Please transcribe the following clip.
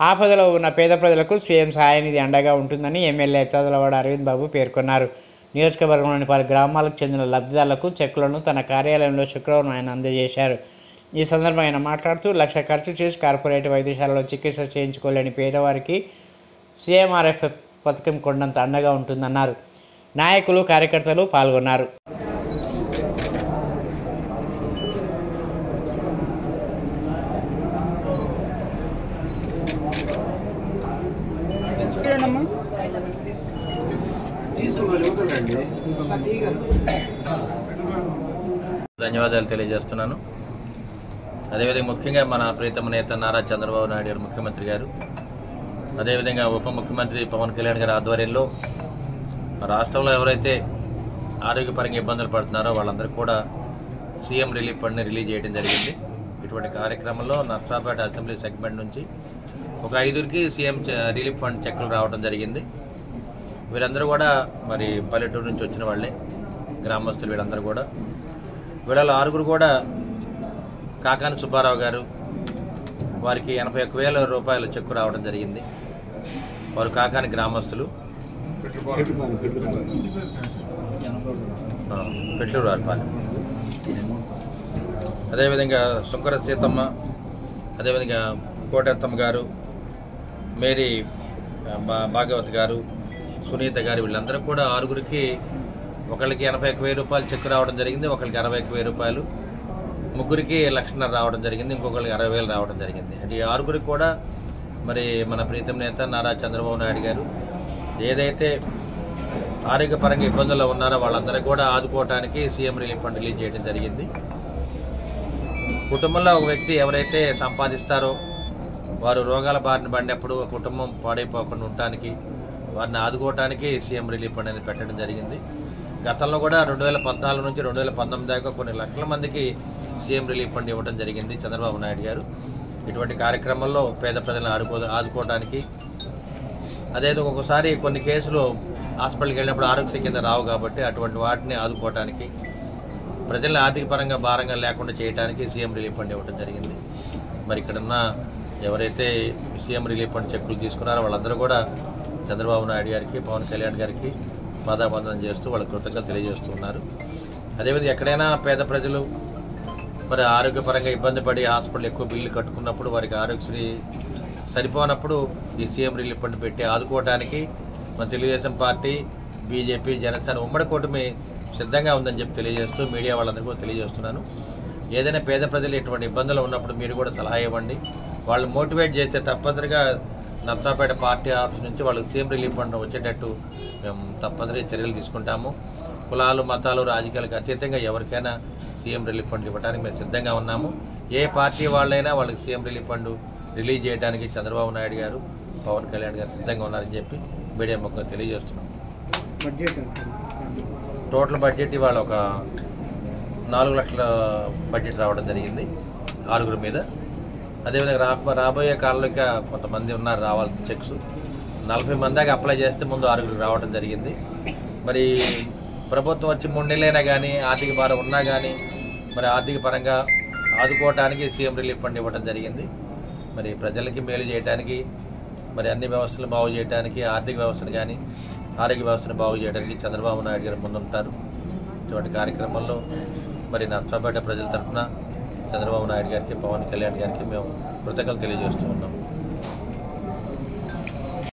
ఆపదలో ఉన్న పేద ప్రజలకు సీఎం సహాయనిధి అండగా ఉంటుందని ఎమ్మెల్యే చదలవాడ అరవింద్ బాబు పేర్కొన్నారు నియోజకవర్గంలోని పలు గ్రామాలకు చెందిన లబ్ధిదారులకు చెక్కులను తన కార్యాలయంలో శుక్రవారం ఆయన అందజేశారు ఈ సందర్భంగా ఆయన మాట్లాడుతూ లక్ష ఖర్చు చేసి కార్పొరేట్ వైద్యశాలలో చికిత్స చేయించుకోలేని పేదవారికి సీఎంఆర్ఎఫ్ పథకం కొండంత అండగా ఉంటుందన్నారు నాయకులు కార్యకర్తలు పాల్గొన్నారు ధన్యవాదాలు తెలియజేస్తున్నాను అదేవిధంగా ముఖ్యంగా మన ప్రీతమ నేత నారా చంద్రబాబు నాయుడు గారు ముఖ్యమంత్రి గారు అదేవిధంగా ఉప ముఖ్యమంత్రి పవన్ కళ్యాణ్ గారి ఆధ్వర్యంలో రాష్ట్రంలో ఎవరైతే ఆరోగ్యపరంగా ఇబ్బందులు పడుతున్నారో వాళ్ళందరికీ కూడా సీఎం రిలీఫ్ ఫండ్ని రిలీజ్ చేయడం జరిగింది ఇటువంటి కార్యక్రమంలో నర్సాపేట అసెంబ్లీ సెగ్మెంట్ నుంచి ఒక ఐదుగురికి సీఎం చ- రిలీఫ్ ఫండ్ చెక్కులు రావడం జరిగింది వీరందరూ కూడా మరి పల్లెటూరు నుంచి వచ్చిన వాళ్ళే గ్రామస్తులు వీళ్ళందరూ కూడా వీళ్ళలో ఆరుగురు కూడా కాకాని సుబ్బారావు గారు వారికి ఎనభై ఒక్క వేల రూపాయల చెక్కు రావడం జరిగింది వారు కాకాని గ్రామస్తులు ఆ, పెట్లూరు వారిపాలెం అదేవిధంగా శుంకర సీతమ్మ అదేవిధంగా కోటెత్తమ్మ గారు మేరీ ఆ, భా- భాగవత్ గారు సునీత గారు వీళ్ళందరూ కూడా ఆరుగురికి ఒకళ్ళకి ఎనభై ఒక్క వెయ్యి రూపాయలు చెక్కు రావడం జరిగింది ఒకళ్ళకి అరవై ఒక్క వెయ్యి రూపాయలు ముగ్గురికి లక్షన్నర రావడం జరిగింది ఇంకొకరికి అరవై వేలు రావడం జరిగింది అంటే ఈ ఆరుగురికి కూడా మరి మన ప్రీతం నేత నారా చంద్రబాబు నాయుడు గారు ఏదైతే ఆరోగ్యపరంగా ఇబ్బందుల్లో ఉన్నారో వాళ్ళందరూ కూడా ఆదుకోవటానికి సీఎం రిలీఫ్ ఫండ్ రిలీజ్ చేయడం జరిగింది కుటుంబంలో ఒక వ్యక్తి ఎవరైతే సంపాదిస్తారో వారు రోగాల బారిన పడినప్పుడు ఆ కుటుంబం పాడైపోకుండా ఉండటానికి వారిని ఆదుకోవటానికి సీఎం రిలీఫ్ ఫండ్ అనేది పెట్టడం జరిగింది గతంలో కూడా రెండు వేల పద్నాలుగు నుంచి రెండు వేల పంతొమ్మిది దాకా కొన్ని లక్షల మందికి సీఎం రిలీఫ్ ఫండ్ ఇవ్వడం జరిగింది చంద్రబాబు నాయుడు గారు ఇటువంటి కార్యక్రమంలో పేద ప్రజలను ఆదుకో ఆదుకోవడానికి అదే ఒక్కొక్కసారి కొన్ని కేసులు హాస్పిటల్కి వెళ్ళినప్పుడు ఆరోగ్య కింద రావు కాబట్టి అటువంటి వాటిని ఆదుకోవటానికి ప్రజలను ఆర్థిక పరంగా భారంగా లేకుండా చేయడానికి సీఎం రిలీఫ్ ఫండ్ ఇవ్వడం జరిగింది మరి ఇక్కడున్న ఎవరైతే సీఎం రిలీఫ్ ఫండ్ చెక్కులు తీసుకున్నారో వాళ్ళందరూ కూడా చంద్రబాబు నాయుడు గారికి పవన్ కళ్యాణ్ గారికి బాధాబంధనం చేస్తూ వాళ్ళ కృతజ్ఞతలు తెలియజేస్తూ ఉన్నారు అదేవిధంగా ఎక్కడైనా పేద ప్రజలు మరి ఆరోగ్యపరంగా ఇబ్బంది పడి హాస్పిటల్ ఎక్కువ బిల్లు కట్టుకున్నప్పుడు వారికి ఆరోగ్యశ్రీ సరిపోనప్పుడు ఈ సీఎం రిలీఫ్ ఫండ్ పెట్టి ఆదుకోవడానికి మన తెలుగుదేశం పార్టీ బీజేపీ జనసేన ఉమ్మడి కూటమి సిద్ధంగా ఉందని చెప్పి తెలియజేస్తూ మీడియా వాళ్ళందరికీ కూడా తెలియజేస్తున్నాను ఏదైనా పేద ప్రజలు ఇటువంటి ఇబ్బందులు ఉన్నప్పుడు మీరు కూడా సలహా ఇవ్వండి వాళ్ళు మోటివేట్ చేస్తే తప్పనిసరిగా నర్సాపేట పార్టీ ఆఫీస్ నుంచి వాళ్ళకి సీఎం రిలీఫ్ ఫండ్ వచ్చేటట్టు మేము తప్పనిసరిగా చర్యలు తీసుకుంటాము కులాలు మతాలు రాజకీయాలకు అతీతంగా ఎవరికైనా సీఎం రిలీఫ్ ఫండ్ ఇవ్వడానికి మేము సిద్ధంగా ఉన్నాము ఏ పార్టీ వాళ్ళైనా వాళ్ళకి సీఎం రిలీఫ్ ఫండ్ రిలీజ్ చేయడానికి చంద్రబాబు నాయుడు గారు పవన్ కళ్యాణ్ గారు సిద్ధంగా ఉన్నారని చెప్పి మీడియా ముఖంగా తెలియజేస్తున్నాం టోటల్ బడ్జెట్ ఇవాళ ఒక నాలుగు లక్షల బడ్జెట్ రావడం జరిగింది ఆరుగురు మీద అదేవిధంగా రా రాబోయే కాలంలో ఇంకా కొంతమంది ఉన్నారు రావాల్సిన చెక్స్ నలభై మంది దాకా అప్లై చేస్తే ముందు ఆరుగురు రావడం జరిగింది మరి ప్రభుత్వం వచ్చి మూడు నెలలైనా కానీ ఆర్థిక భారం ఉన్నా కానీ మరి ఆర్థిక పరంగా ఆదుకోవటానికి సీఎం రిలీఫ్ ఫండ్ ఇవ్వడం జరిగింది మరి ప్రజలకి మేలు చేయడానికి మరి అన్ని వ్యవస్థలు బాగు చేయడానికి ఆర్థిక వ్యవస్థను కానీ ఆరోగ్య వ్యవస్థను బాగు చేయడానికి చంద్రబాబు నాయుడు గారు ముందుంటారు ఇటువంటి కార్యక్రమంలో మరి నర్సాపేట ప్రజల తరఫున చంద్రబాబు నాయుడు గారికి పవన్ కళ్యాణ్ గారికి మేము కృతజ్ఞతలు తెలియజేస్తూ ఉన్నాం